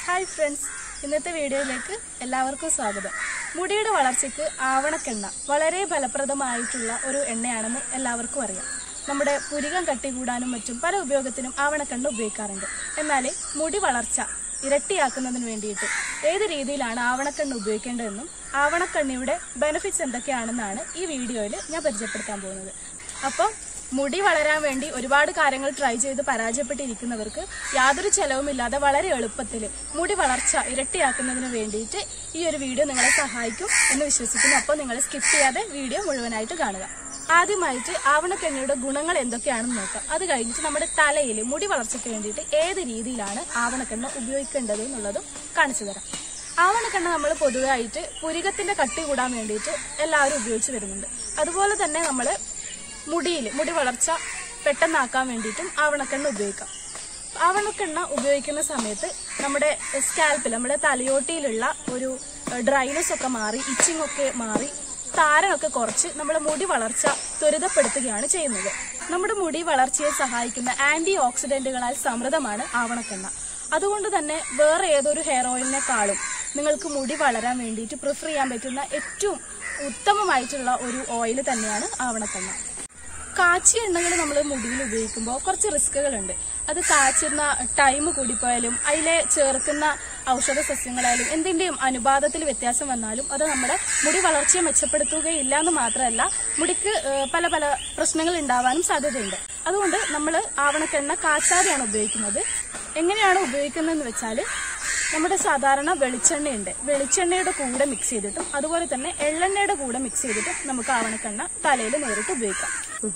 hi friends ഇന്നത്തെ വീഡിയോയിലേക്ക് എല്ലാവർക്കും സ്വാഗതം മുടിയുടെ വളർച്ചയ്ക്ക് ആവണക്കെണ്ണ വളരെ ഫലപ്രദമായിട്ടുള്ള ഒരു എണ്ണയാണെന്ന് എല്ലാവർക്കും അറിയാം നമ്മുടെ പുരികം കട്ടി കൂടാനും മറ്റും പല ഉപയോഗത്തിനും ആവണക്കെണ്ണ ഉപയോഗിക്കാറുണ്ട് എന്നാൽ മുടി വളർച്ച ഇരട്ടിയാക്കുന്നതിന് വേണ്ടിയിട്ട് ഏത് രീതിയിലാണ് ആവണക്കെണ്ണ ഉപയോഗിക്കേണ്ടതെന്നും ആവണക്കെണ്ണയുടെ ബെനിഫിറ്റ്സ് എന്തൊക്കെയാണെന്നാണ് ഈ വീഡിയോയിൽ ഞാൻ പരിചയപ്പെടുത്താൻ പോകുന്നത് അപ്പം മുടി വളരാൻ വേണ്ടി ഒരുപാട് കാര്യങ്ങൾ ട്രൈ ചെയ്ത് പരാജയപ്പെട്ടിരിക്കുന്നവർക്ക് യാതൊരു ചെലവുമില്ലാതെ വളരെ എളുപ്പത്തിൽ മുടി വളർച്ച ഇരട്ടിയാക്കുന്നതിന് വേണ്ടിയിട്ട് ഈ ഒരു വീഡിയോ നിങ്ങളെ സഹായിക്കും എന്ന് വിശ്വസിക്കുന്നു അപ്പോൾ നിങ്ങൾ സ്കിപ്പ് ചെയ്യാതെ വീഡിയോ മുഴുവനായിട്ട് കാണുക ആദ്യമായിട്ട് ആവണക്കെണ്ണയുടെ ഗുണങ്ങൾ എന്തൊക്കെയാണെന്ന് നോക്കാം അത് കഴിഞ്ഞിട്ട് നമ്മുടെ തലയിൽ മുടി വളർച്ചയ്ക്ക് വേണ്ടിയിട്ട് ഏത് രീതിയിലാണ് ആവണക്കെണ്ണ ഉപയോഗിക്കേണ്ടത് എന്നുള്ളതും കാണിച്ചു തരാം ആവണക്കെണ്ണ നമ്മൾ പൊതുവായിട്ട് പുരികത്തിന്റെ കട്ടി കൂടാൻ വേണ്ടിയിട്ട് എല്ലാവരും ഉപയോഗിച്ച് വരുന്നുണ്ട് അതുപോലെ തന്നെ നമ്മൾ മുടിയിൽ മുടി വളർച്ച പെട്ടെന്നാക്കാൻ വേണ്ടിയിട്ടും ആവണക്കെണ്ണ ഉപയോഗിക്കാം ആവണക്കെണ്ണ ഉപയോഗിക്കുന്ന സമയത്ത് നമ്മുടെ സ്കാൽപ്പിൽ നമ്മുടെ തലയോട്ടിയിലുള്ള ഒരു ഡ്രൈനെസ് ഒക്കെ മാറി ഇച്ചിങ് ഒക്കെ മാറി താരനൊക്കെ കുറച്ച് നമ്മുടെ മുടി വളർച്ച ത്വരിതപ്പെടുത്തുകയാണ് ചെയ്യുന്നത് നമ്മുടെ മുടി വളർച്ചയെ സഹായിക്കുന്ന ആന്റി ഓക്സിഡന്റുകളാൽ സമൃദ്ധമാണ് ആവണക്കെണ്ണ അതുകൊണ്ട് തന്നെ വേറെ ഏതൊരു ഹെയർ ഓയിലിനെക്കാളും നിങ്ങൾക്ക് മുടി വളരാൻ വേണ്ടിയിട്ട് പ്രിഫർ ചെയ്യാൻ പറ്റുന്ന ഏറ്റവും ഉത്തമമായിട്ടുള്ള ഒരു ഓയിൽ തന്നെയാണ് ആവണക്കെണ്ണ കാച്ചിയ എണ്ണകൾ നമ്മൾ മുടിയിൽ ഉപയോഗിക്കുമ്പോൾ കുറച്ച് റിസ്കുകളുണ്ട് അത് കാച്ചുന്ന ടൈം കൂടിപ്പോയാലും അതിലെ ചേർക്കുന്ന ഔഷധ സസ്യങ്ങളായാലും എന്തിന്റെയും അനുപാതത്തിൽ വ്യത്യാസം വന്നാലും അത് നമ്മുടെ മുടി വളർച്ചയെ മെച്ചപ്പെടുത്തുകയില്ല എന്ന് മാത്രമല്ല മുടിക്ക് ഏഹ്, പല പല പ്രശ്നങ്ങൾ ഉണ്ടാവാനും സാധ്യതയുണ്ട് അതുകൊണ്ട് നമ്മൾ ആവണക്കെണ്ണ കാച്ചാതെയാണ് ഉപയോഗിക്കുന്നത് എങ്ങനെയാണ് ഉപയോഗിക്കുന്നതെന്ന് വെച്ചാൽ നമ്മുടെ സാധാരണ വെളിച്ചെണ്ണയുണ്ട് വെളിച്ചെണ്ണയുടെ കൂടെ മിക്സ് ചെയ്തിട്ടും അതുപോലെ തന്നെ എള്ളെണ്ണയുടെ കൂടെ മിക്സ് ചെയ്തിട്ടും നമുക്ക് ആവണക്കെണ്ണ തലയിൽ നേരിട്ട് ഉപയോഗിക്കാം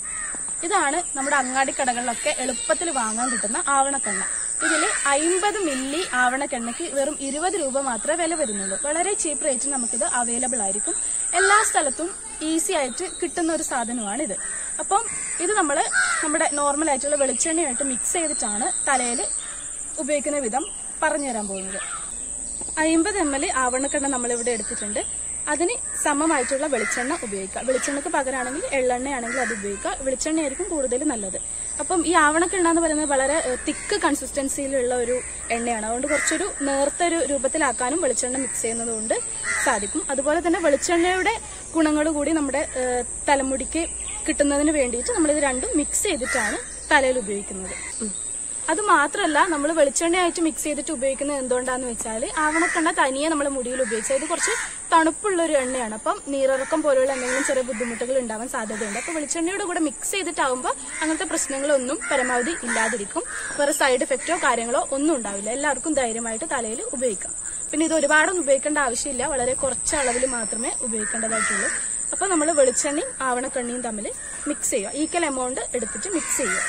ഇതാണ് നമ്മുടെ അങ്ങാടി കടകളിലൊക്കെ എളുപ്പത്തിൽ വാങ്ങാൻ കിട്ടുന്ന ആവണക്കെണ്ണ ഇതിൽ അയിമ്പത് മില്ലി ആവണക്കെണ്ണയ്ക്ക് വെറും ഇരുപത് രൂപ മാത്രമേ വില വരുന്നുള്ളൂ വളരെ ചീപ്പ് റേറ്റിൽ നമുക്കിത് അവൈലബിൾ ആയിരിക്കും എല്ലാ സ്ഥലത്തും ഈസി ആയിട്ട് കിട്ടുന്ന ഒരു സാധനമാണ് ഇത് അപ്പം ഇത് നമ്മൾ നമ്മുടെ നോർമൽ ആയിട്ടുള്ള വെളിച്ചെണ്ണയായിട്ട് മിക്സ് ചെയ്തിട്ടാണ് തലയിൽ ഉപയോഗിക്കുന്ന വിധം പറഞ്ഞുതരാൻ പോകുന്നത് അമ്പത് എം എൽ ആവണക്കെണ്ണ നമ്മളിവിടെ എടുത്തിട്ടുണ്ട് അതിന് സമമായിട്ടുള്ള വെളിച്ചെണ്ണ ഉപയോഗിക്കുക വെളിച്ചെണ്ണക്ക് പകരമാണെങ്കിൽ എള്ളെണ്ണയാണെങ്കിൽ അത് ഉപയോഗിക്കുക വെളിച്ചെണ്ണയായിരിക്കും കൂടുതൽ നല്ലത് അപ്പം ഈ ആവണക്കെണ്ണ എന്ന് പറയുന്നത് വളരെ തിക്ക് കൺസിസ്റ്റൻസിയിലുള്ള ഒരു എണ്ണയാണ് അതുകൊണ്ട് കുറച്ചൊരു നേർത്തൊരു രൂപത്തിലാക്കാനും വെളിച്ചെണ്ണ മിക്സ് ചെയ്യുന്നത് കൊണ്ട് സാധിക്കും അതുപോലെ തന്നെ വെളിച്ചെണ്ണയുടെ ഗുണങ്ങൾ കൂടി നമ്മുടെ ഏഹ്, തലമുടിക്ക് കിട്ടുന്നതിന് വേണ്ടിയിട്ട് നമ്മളിത് രണ്ടും മിക്സ് ചെയ്തിട്ടാണ് തലയിൽ ഉപയോഗിക്കുന്നത് അത് മാത്രമല്ല നമ്മൾ വെളിച്ചെണ്ണയായിട്ട് മിക്സ് ചെയ്തിട്ട് ഉപയോഗിക്കുന്നത് എന്തുകൊണ്ടാന്ന് വെച്ചാൽ ആവണക്കെണ്ണ തനിയെ നമ്മൾ മുടിയിൽ ഉപയോഗിച്ചാൽ ഇത് കുറച്ച് തണുപ്പുള്ള ഒരു എണ്ണയാണ് അപ്പം നീരിറക്കം പോലുള്ള എന്തെങ്കിലും ചെറിയ ബുദ്ധിമുട്ടുകൾ ഉണ്ടാവാൻ സാധ്യതയുണ്ട് അപ്പോൾ വെളിച്ചെണ്ണയുടെ കൂടെ മിക്സ് ചെയ്തിട്ടാവുമ്പോൾ അങ്ങനത്തെ പ്രശ്നങ്ങളൊന്നും പരമാവധി ഇല്ലാതിരിക്കും വേറെ സൈഡ് എഫക്റ്റോ കാര്യങ്ങളോ ഒന്നും ഉണ്ടാവില്ല എല്ലാവർക്കും ധൈര്യമായിട്ട് തലയിൽ ഉപയോഗിക്കാം പിന്നെ ഇത് ഒരുപാടൊന്നും ഉപയോഗിക്കേണ്ട ആവശ്യമില്ല വളരെ കുറച്ച് അളവിൽ മാത്രമേ ഉപയോഗിക്കേണ്ടതായിട്ടുള്ളൂ അപ്പോൾ നമ്മൾ വെളിച്ചെണ്ണയും ആവണക്കെണ്ണയും തമ്മിൽ മിക്സ് ചെയ്യുക ഈക്വൽ എമൗണ്ട് എടുത്തിട്ട് മിക്സ് ചെയ്യുക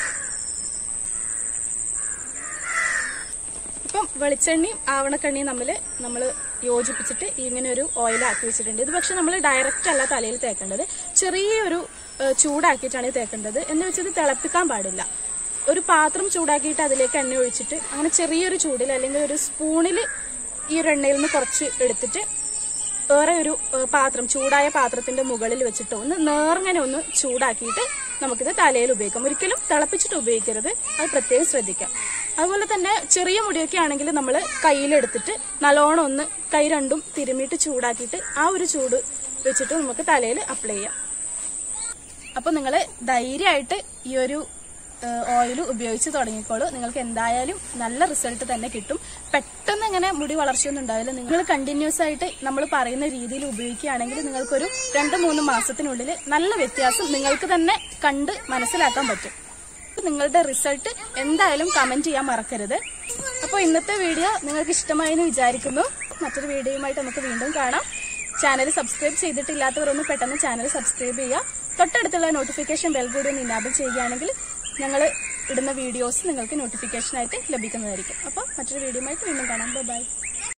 ഇപ്പം വെളിച്ചെണ്ണയും ആവണക്കെണ്ണയും തമ്മിൽ നമ്മൾ യോജിപ്പിച്ചിട്ട് ഇങ്ങനെ ഒരു ഓയിൽ ആക്കി വെച്ചിട്ടുണ്ട് ഇത് പക്ഷെ നമ്മൾ ഡയറക്റ്റ് അല്ല തലയിൽ തേക്കേണ്ടത് ചെറിയൊരു ഏഹ്, ചൂടാക്കിയിട്ടാണ് ഇത് തേക്കേണ്ടത് എന്ന് വെച്ചത് തിളപ്പിക്കാൻ പാടില്ല ഒരു പാത്രം ചൂടാക്കിയിട്ട് അതിലേക്ക് എണ്ണ ഒഴിച്ചിട്ട് അങ്ങനെ ചെറിയൊരു ചൂടിൽ അല്ലെങ്കിൽ ഒരു സ്പൂണിൽ ഈ ഒരു എണ്ണയിൽ നിന്ന് കുറച്ച് എടുത്തിട്ട് വേറെ ഒരു ഏഹ്, പാത്രം ചൂടായ പാത്രത്തിന്റെ മുകളിൽ വെച്ചിട്ട് ഒന്ന് നേർങ്ങനെ ഒന്ന് ചൂടാക്കിയിട്ട് നമുക്കിത് തലയിൽ ഉപയോഗിക്കാം ഒരിക്കലും തിളപ്പിച്ചിട്ട് ഉപയോഗിക്കരുത് അത് പ്രത്യേകം ശ്രദ്ധിക്കാം അതുപോലെ തന്നെ ചെറിയ മുടിയൊക്കെ ആണെങ്കിൽ നമ്മൾ കയ്യിലെടുത്തിട്ട് നല്ലോണം ഒന്ന് കൈ രണ്ടും തിരുമിയിട്ട് ചൂടാക്കിയിട്ട് ആ ഒരു ചൂട് വെച്ചിട്ട് നമുക്ക് തലയിൽ അപ്ലൈ ചെയ്യാം അപ്പൊ നിങ്ങൾ ധൈര്യമായിട്ട് ഈ ഒരു ഓയിൽ ഉപയോഗിച്ച് തുടങ്ങിക്കോളൂ നിങ്ങൾക്ക് എന്തായാലും നല്ല റിസൾട്ട് തന്നെ കിട്ടും പെട്ടെന്ന് ഇങ്ങനെ മുടി വളർച്ചയൊന്നും ഉണ്ടാവില്ല നിങ്ങൾ കണ്ടിന്യൂസ് ആയിട്ട് നമ്മൾ പറയുന്ന രീതിയിൽ ഉപയോഗിക്കുകയാണെങ്കിൽ നിങ്ങൾക്കൊരു രണ്ട് മൂന്ന് മാസത്തിനുള്ളിൽ നല്ല വ്യത്യാസം നിങ്ങൾക്ക് തന്നെ കണ്ട് മനസ്സിലാക്കാൻ പറ്റും അപ്പൊ നിങ്ങളുടെ റിസൾട്ട് എന്തായാലും കമന്റ് ചെയ്യാൻ മറക്കരുത് അപ്പോൾ ഇന്നത്തെ വീഡിയോ നിങ്ങൾക്ക് ഇഷ്ടമായി എന്ന് വിചാരിക്കുന്നു മറ്റൊരു വീഡിയോയുമായിട്ട് നമുക്ക് വീണ്ടും കാണാം ചാനൽ സബ്സ്ക്രൈബ് ചെയ്തിട്ടില്ലാത്തവരൊന്ന് പെട്ടെന്ന് ചാനൽ സബ്സ്ക്രൈബ് ചെയ്യുക തൊട്ടടുത്തുള്ള നോട്ടിഫിക്കേഷൻ ബെൽ കൂടി ഒന്ന് ഇനാബിൾ ചെയ്യുകയാണെങ്കിൽ ഞങ്ങൾ ഇടുന്ന വീഡിയോസ് നിങ്ങൾക്ക് നോട്ടിഫിക്കേഷനായിട്ട് ലഭിക്കുന്നതായിരിക്കും അപ്പോൾ മറ്റൊരു വീഡിയോയുമായിട്ട് വീണ്ടും കാണാം ബൈ